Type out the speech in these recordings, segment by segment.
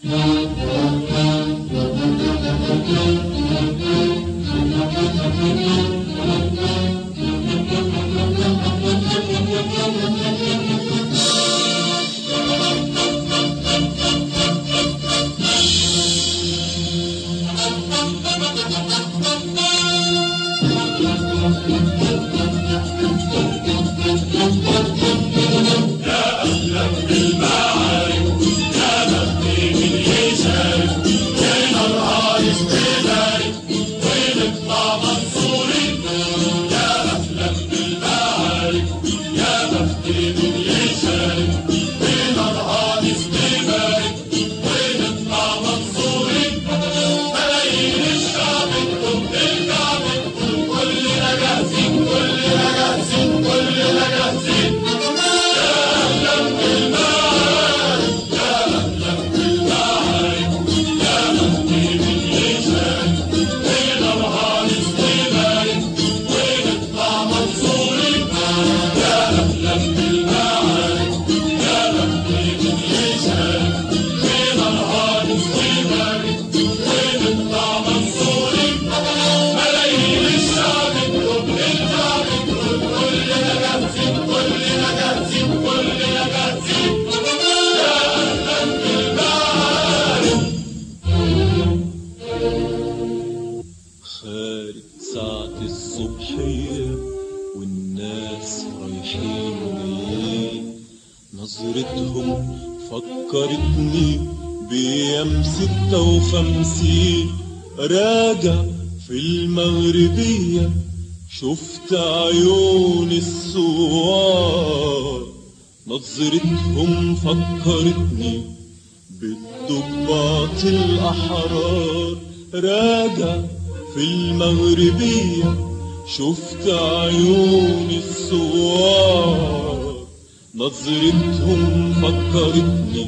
خارج ساعة الصبحية والناس رايحين جايين نظرتهم فكرتني بأيام ستة وخمسين راجع في المغربية شفت عيون الثوار نظرتهم فكرتني بالضباط الأحرار راجع في المغربية شفت عيون الثوار نظرتهم فكرتني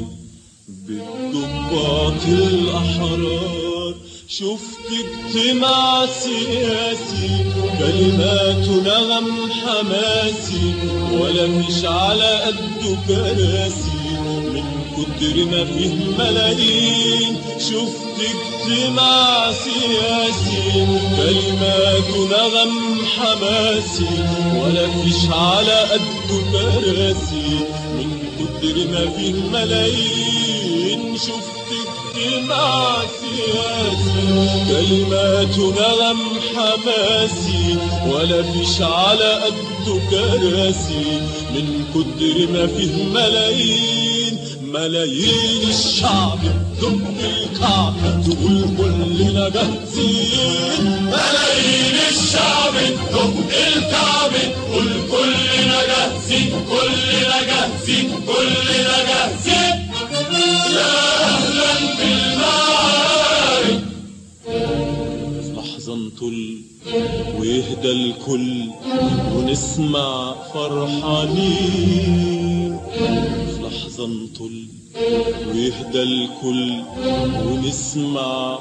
بالضباط الأحرار شفت اجتماع سياسي كلمات نغم حماسي ولا مش على قد كراسي من كتر ما فيه ملايين شفت اجتماع سياسي كلمات نغم حماسي ولا فيش على قد كراسي من كتر ما فيه ملايين شفت اجتماع سياسي كلمات نغم حماسي ولا فيش على قد كراسي من كتر ما فيه ملايين ملايين الشعب تدق الكعبة تقول كلنا جاهزين ملايين الشعب تدق الكعبة تقول كلنا جاهزين كلنا جاهزين كلنا جاهزين يا أهلا بالمعارك في لحظة نطل ويهدى الكل ونسمع فرحانين في لحظة نطل ويهدى الكل ونسمع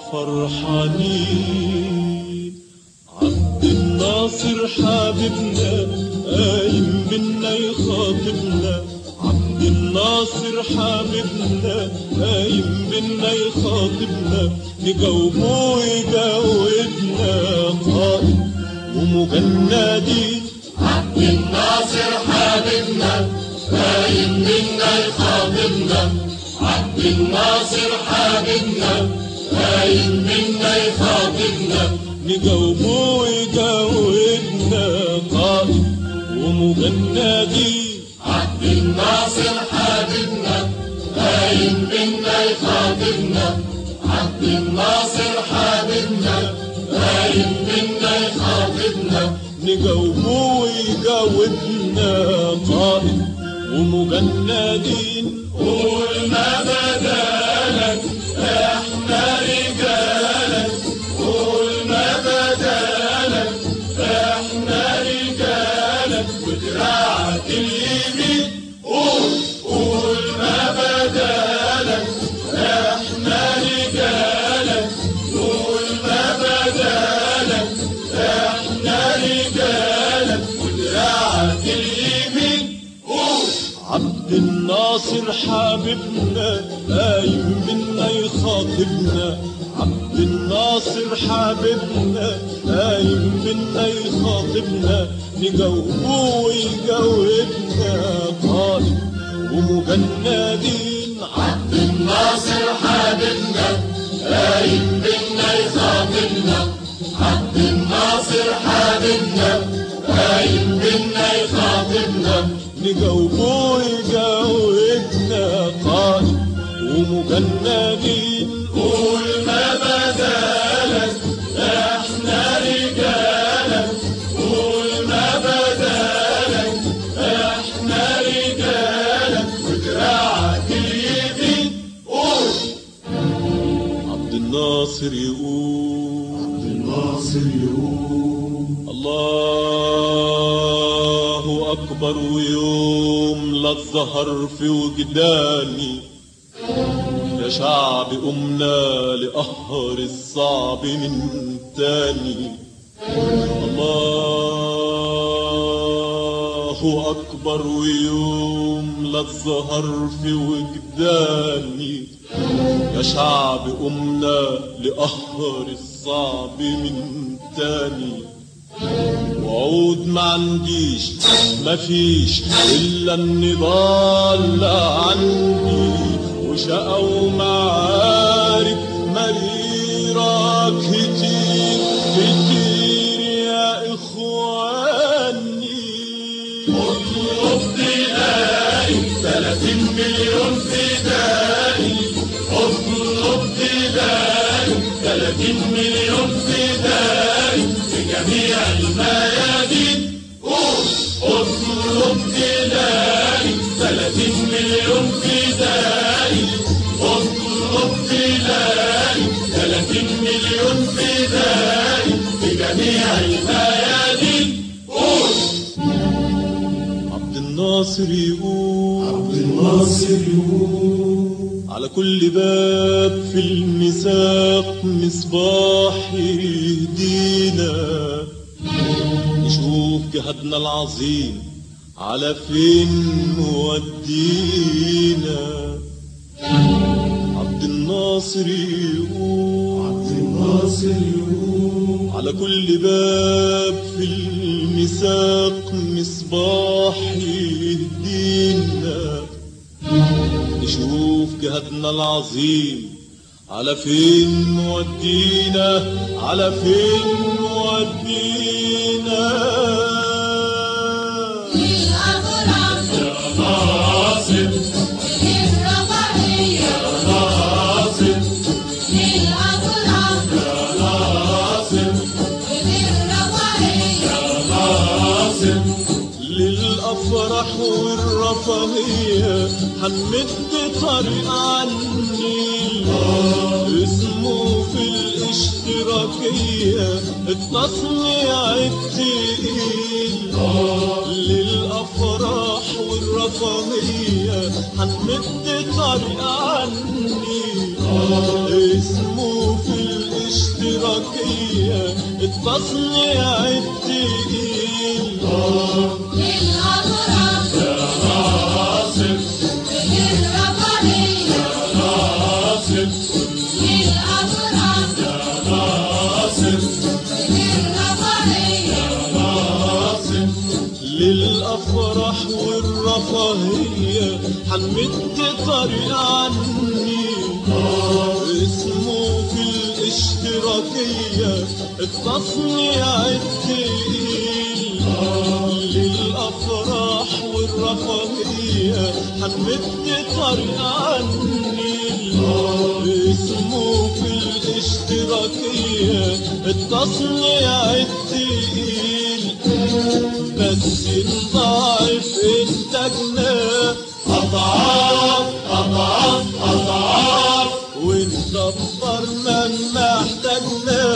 فرحانين عبد الناصر حبيبنا قايم بينا يخاطبنا عبد الناصر حبيبنا قايم بينا يخاطبنا نجاوبه ويجاوبنا قائد ومجندين عبد الناصر حبيبنا قايم منا يخاطبنا عبد الناصر حبيبنا قايم منا يخاطبنا نجاوبه ويجاوبنا قائد ومجندين عبد الناصر حبيبنا قايم منا يخاطبنا عبد الناصر حبيبنا قايم منا يخاطبنا نجاوبه ويجاوبنا قائد ومجندين قول ما بدالك احنا رجالك قول ما بدالك احنا رجالك ودراعك اليمين قول قول ما بدالك احنا رجالك قول ما بدالك احنا رجالك ودراعك اليمين قول عبد عبد الناصر حبيبنا قايم منا يخاطبنا عبد الناصر حبيبنا قايم منا يخاطبنا نجاوبه ويجاوبنا قائد ومجندين عبد الناصر حبيبنا قايم بينا يخاطبنا عبد الناصر حبيبنا قايم بينا يخاطبنا نجاوبه ويجاوبنا قائد ومجندين قول ما بدالك احنا رجالك قول ما بدالك احنا رجالك ودراعك اليمين قول عبد الناصر يقول الناصر يقول الله أكبر ويوم لا الظهر في وجداني يا شعب قمنا لقهر الصعب من تاني الله أكبر ويوم لا الظهر في وجداني يا شعب قمنا لقهر الصعب من تاني وعود ما عنديش مفيش الا النضال عندي وشقى ومعارك مريرة كتير كتير يا اخواني اطلب تلاقي 30 مليون فدائي اطلب تلاقي 30 مليون فدائي في جميع الميادين قول اطلب تلاقي 30 مليون فدائي اطلب تلاقي 30 مليون فدائي في جميع الميادين قول عبد الناصر يقول الناصر يقول على كل باب في المساق مصباح يهدينا نشوف جهادنا العظيم على فين مودينا عبد الناصر يقول الناصر يقول على كل باب في المساق مصباح يهدينا نشوف جهادنا العظيم على فين مودينا على فين مودينا الأغرام ناصر الرفاهية ناصر الأغرام ناصر الرفاهية ناصر للأفراح والرفاهية هنمد طريق عني اسمه في الاشتراكية التصنيع التقيل للأفراح والرفاهية هنمد طريق عني اسمه في الاشتراكية التصنيع التقيل الأغرام ناصر الرفاهية ناصر الأغرام ناصر الرفاهية ناصر للأفراح والرفاهية هنمد طريق عني اسمه في الاشتراكية التصنيع التقيل للأفراح والرفاهية هنمد طريق عني اسمه في الاشتراكية التصنيع التقيل بس نضاعف انتاجنا أضعاف أضعاف أضعاف وندبر من محتاجنا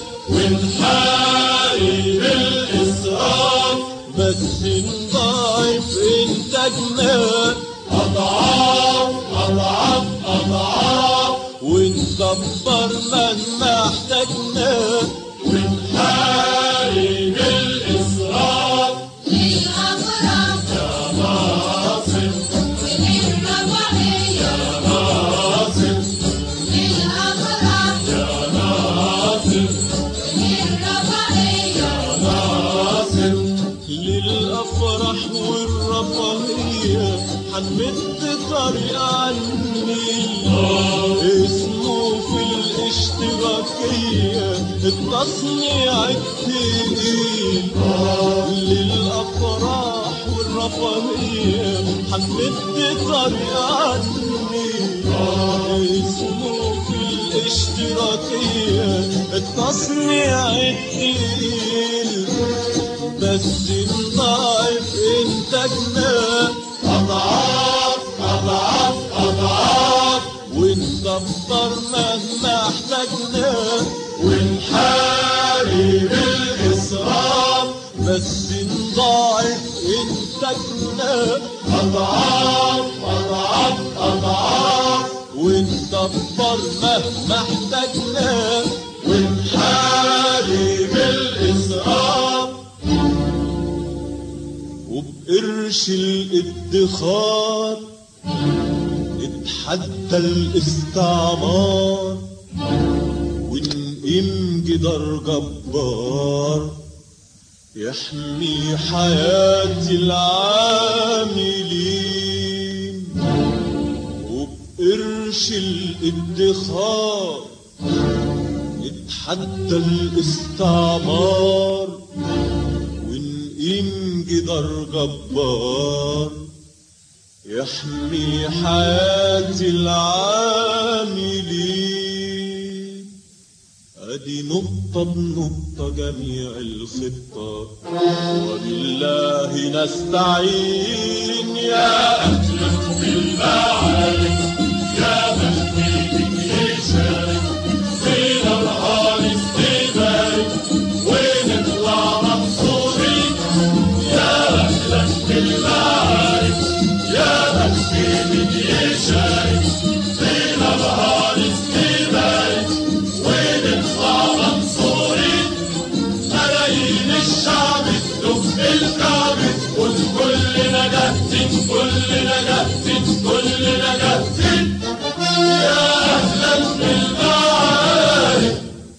ونحارب الإسراف بس نضاعف انتاجنا أضعاف أضعاف أضعاف وندبر من محتاجنا ونحارب الإسراف الأغرام ناصر الافراح والرفاهيه حنمد طريق عني اسمه في الاشتراكيه التصنيع التقيل للافراح والرفاهيه حنمد طريق عني اسمه في الاشتراكيه التصنيع التقيل بس نضاعف انتاجنا أضعاف أضعاف أضعاف وندبر مهما احتاجنا ونحارب الإسراف بس نضاعف انتاجنا أضعاف أضعاف أضعاف وندبر مهما احتاجنا ونحارب الإسراف وبقرش الادخار نتحدى الاستعمار ونقيم جدار جبار يحمي حياة العاملين وبقرش الادخار نتحدى الاستعمار ونقيم جدار جبار يحمي حياة العاملين ادي نقطة بنقطة جميع الخطة وبالله نستعين يا أهلا بالمعارك يا من فيك يشارك فينا نهار استبارك ونطلع منصورين يا أهلا بالمعارك يا من فيك يشارك فينا نهار استبارك ونطلع منصورين ملايين الشعب تدق الكعب تقول كلنا جاهزين كلنا جاهزين كلنا جاهزين يا اهلا بالمعارك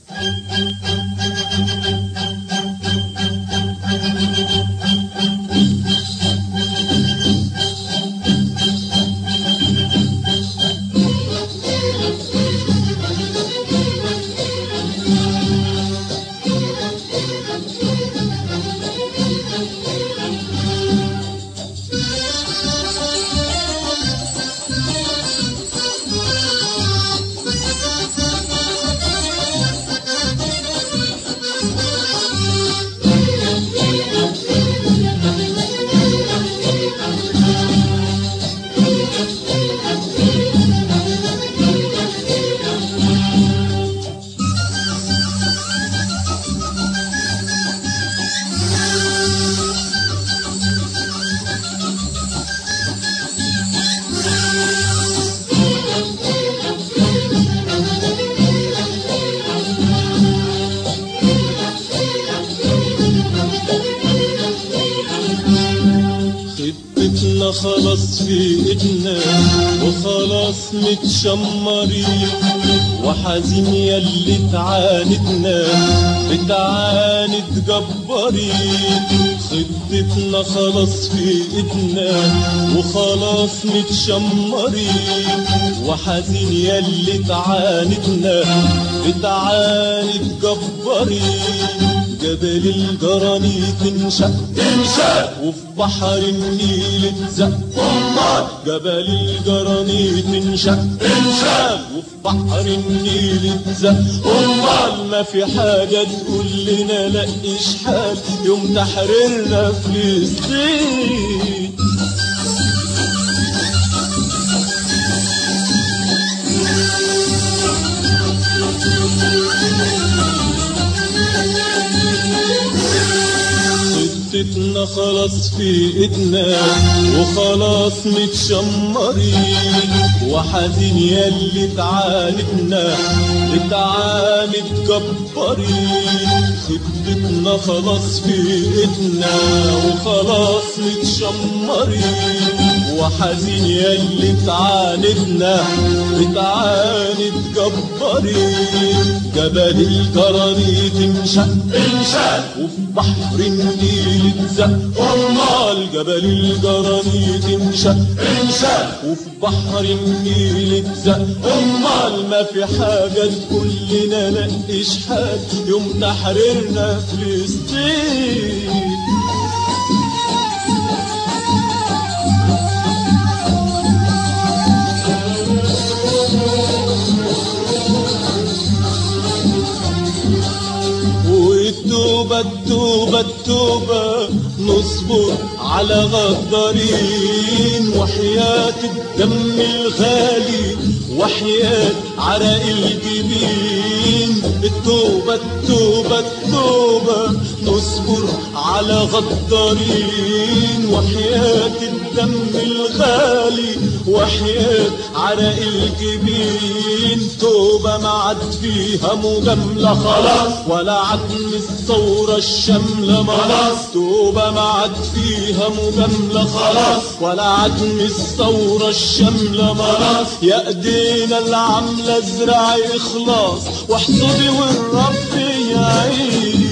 خطتنا خلاص في ايدنا وخلاص متشمرين وحزين ياللي تعاندنا بتعاند جبارين خطتنا خلاص في ايدنا وخلاص متشمرين وحزين ياللي تعاندنا بتعاند جبارين جبل الجرانيت انشق انشاء وفي بحر النيل اتزق جبل الجرانيت انشق انشاء وفي بحر النيل اتزق امال ما في حاجة تقول لنا لا اشحال يوم تحريرنا فلسطين خطتنا خلاص في ايدنا وخلاص متشمرين وحزين ياللي تعاندنا بتعاند جبارين خطتنا خلاص في ايدنا وخلاص متشمرين وحزين ياللي تعاندنا بتعاند جبارين جبل الجرانيت انشق انشق وفي بحر النيل اتزق امال جبل الجرانيت انشق انشق وفي بحر النيل اتزق امال ما في حاجه تقول لنا لا اشحال يوم تحريرنا فلسطين والتوبة التوبة التوبة نصبر على غدارين وحياة الدم الغالي وحياة عرق الجبين التوبة التوبة التوبة نصبر على غدارين وحياة الدم الغالي وحياة عرق الجبين توبة ما عاد فيها مجاملة خلاص ولا عدم الثورة الشاملة خلاص توبة ما عاد فيها مجاملة خلاص ولا عدم الثورة الشاملة خلاص يا ايدينا العاملة ازرع اخلاص واحصدي والرب يعين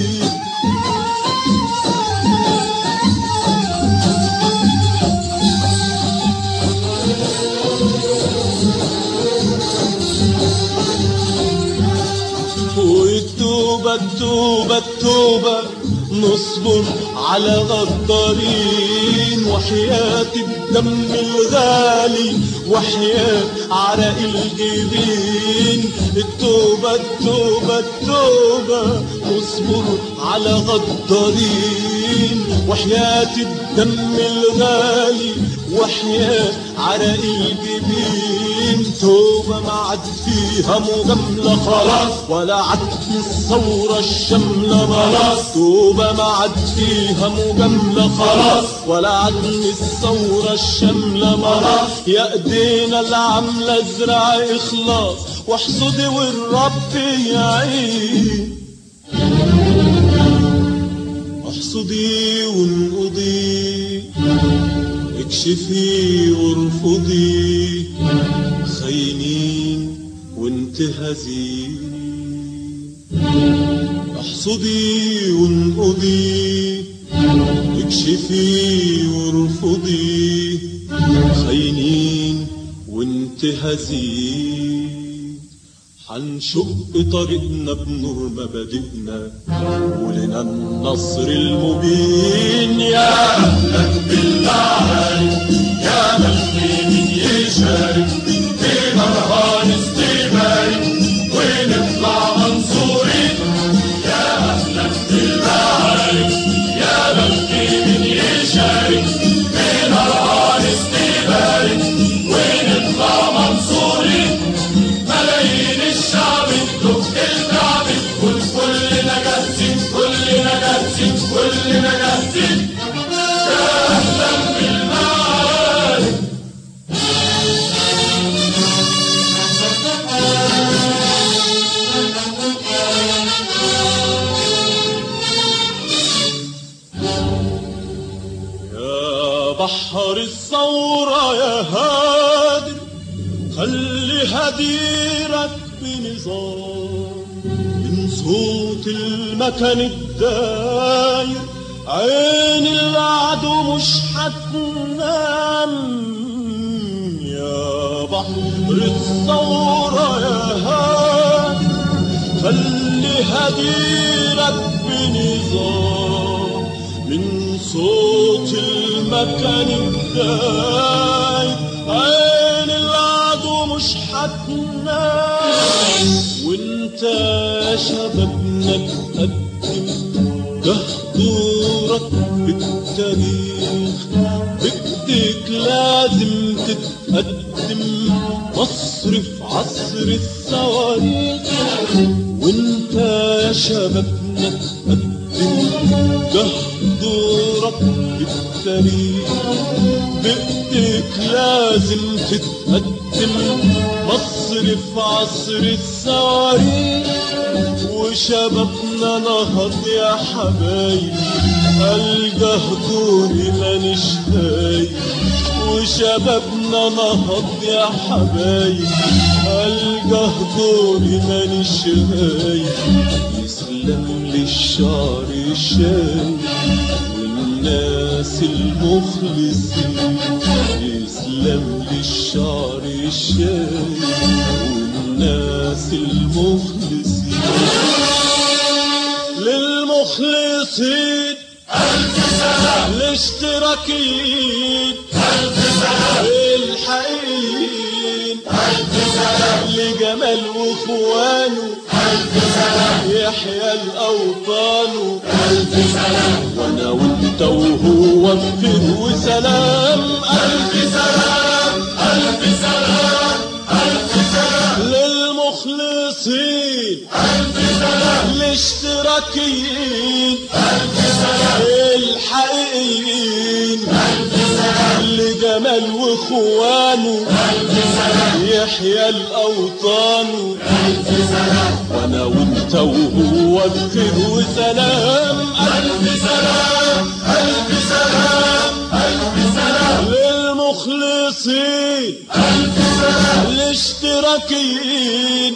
والتوبة التوبة التوبة نصبر على غدارين وحياة الدم الغالي وحياة عرق الجبين التوبة التوبة التوبة نصبر على غدارين وحياة الدم الغالي وحياة عرق الجبين توبة ما عاد فيها مجاملة خلاص ولا عاد الثورة الشاملة خلاص توبة ما عاد فيها مجاملة خلاص ولا عاد الثورة الشاملة خلاص يا ايدينا العاملة ازرع اخلاص واحصدي والرب يعين احصدي وانقضي اكشفي وارفضي خاينين وانتهزي احصدي وانقضي اكشفي وارفضي خاينين وانتهزي حنشق طريقنا بنور مبادئنا ولنا النصر المبين يا اهلا بالمعارك يا مخلوق يشارك في نهار استبارك ونطلع منصورين يا اهلا بالمعارك يا مخلوق يشارك في نهار استبارك ونطلع منصورين ملايين الشعب الدق الكعب كل كلنا جاهزين كلنا جاهزين كلنا جاهزين يا اهلا بالمعارك يا بحر الثورة يا هادر خلي هديرك بنظام من صوت المكان الداير عين العدو مش هتنام يا بحر الثورة يا هادر خلي هديرك بنظام من صوت المكان الدايب عين العدو مش هتنام وانت يا شبابنا تقدم دهدورك بالتاريخ بايديك لازم تتقدم مصر في عصر الصواريخ وانت يا شبابنا تقدم دهدورك بالتاريخ بايديك لازم تتقدم مصر في عصر الصواريخ وشبابنا نهض يا حبايبي الجه دوري مانيش خايف وشبابنا نهض يا حبايب ألقى دوري مانيش هايب يسلم للشعر الشايب والناس المخلصين يسلم للشعر الشايب والناس المخلصين للمخلصين الاشتراكيين الحقيقيين لجمال واخوانه يحيى الاوطان وانا وانت وهو بخير وسلام الف سلام الف سلام الف سلام للمخلصين الاشتراكيين الحقيقيين لجمال واخوانه يحيى الاوطان وانا وانت وهو بخير وسلام الف سلام الف سلام الف سلام للمخلصين الاشتراكيين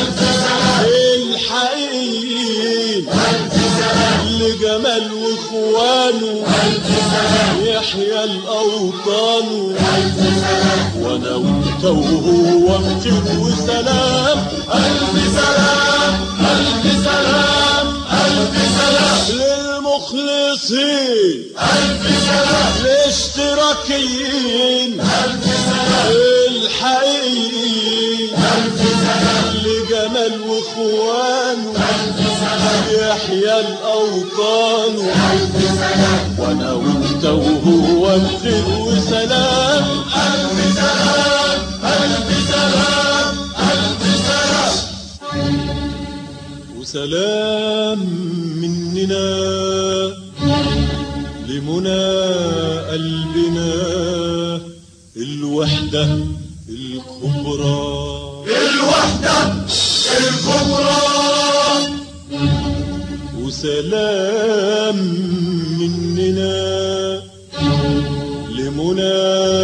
الحقيقيين لجمال واخوانه يحيى الاوطان وانا وانت وهو بخير وسلام الف سلام الف سلام الف سلام للمخلصين الف سلام الاشتراكيين الف سلام الحقيقيين الف سلام لجمال واخوانه يحيى الاوطان وانا وانت وهو بخير وسلام الف سلام الف سلام الف سلام وسلام مننا لمنى قلبنا الوحدة الكبرى الوحدة الكبرى وسلام مننا لمنى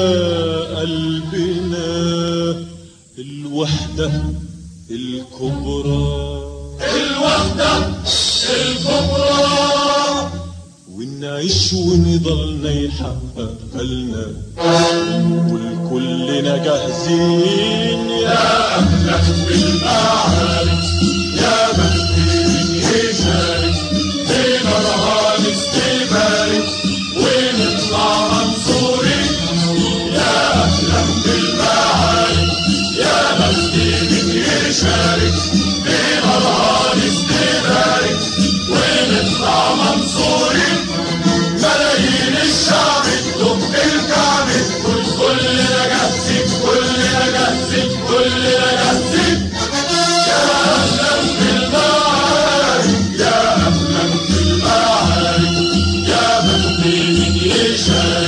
قلبنا الوحدة الكبرى الوحدة الكبرى ونعيش ونضلنا يحقق لنا والكلنا جاهزين يا أهلا بالمعارك يا مهدي يشارك في مرهان استبارك ونطلع منصورين يا أهلا بالمعارك يا مهدي يشارك في مرهان استبارك ونطلع منصورين ملايين الشعب تدق الكعب كل كلنا جاهزين كلنا جاهزين كلنا جاهزين يا أهلا بالمعارك يا أهلا بالمعارك يا مهدي يشارك